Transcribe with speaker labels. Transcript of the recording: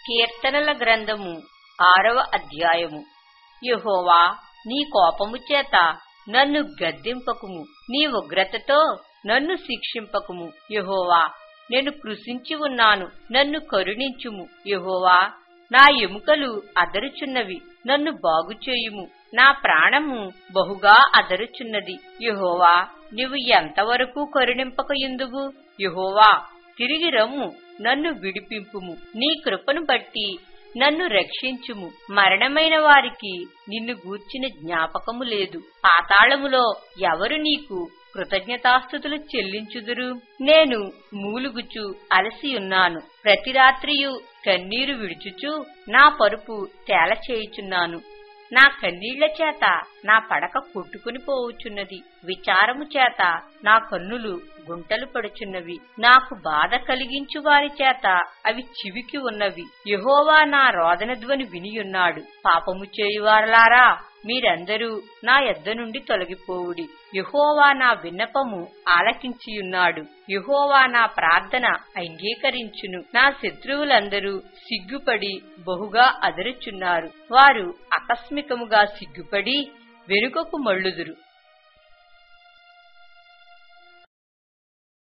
Speaker 1: కీర్తనల గ్రంథము ఆరవ అధ్యాయము యెహోవా నీ కోపము చేత నన్ను గద్దింపకుము నీ ఉగ్రతతో నన్ను శిక్షింపకుము యెహోవా నేను కృషించి ఉన్నాను నన్ను కరుణించుము యెహోవా నా ఎముకలు అదరుచున్నవి నన్ను బాగుచేయుము నా ప్రాణము బహుగా అదరుచున్నది యెహోవా నీవు ఎంతవరకు కరుణింపక ఎందువు యెహోవా తిరిగి రమ్ము నన్ను విడిపింపుము నీ కృపను బట్టి నన్ను రక్షించుము మరణమైన వారికి నిన్ను గూర్చిన జ్ఞాపకము లేదు పాతాళములో ఎవరు నీకు కృతజ్ఞతాస్థుతులు చెల్లించుదురు నేను మూలుగుచు అలసి ఉన్నాను ప్రతి రాత్రియు కన్నీరు విడుచుచు నా పరుపు తేల చేయుచున్నాను నా కన్నీళ్ల చేత నా పడక కొట్టుకుని పోవుచున్నది విచారము చేత నా కన్నులు గుంటలు పడుచున్నవి నాకు బాధ కలిగించు వారి చేత అవి చివికి ఉన్నవి యహోవా నా రోదన ధ్వని వినియున్నాడు పాపము చేయువారలారా మీరందరూ నా యొద్ద నుండి తొలగిపోవుడి యహోవా నా విన్నపము ఆలకించియున్నాడు యహోవా నా ప్రార్థన అంగీకరించును నా శత్రువులందరూ సిగ్గుపడి బహుగా అదరుచున్నారు వారు ఆకస్మికముగా సిగ్గుపడి వెనుకకు మళ్ళుదురు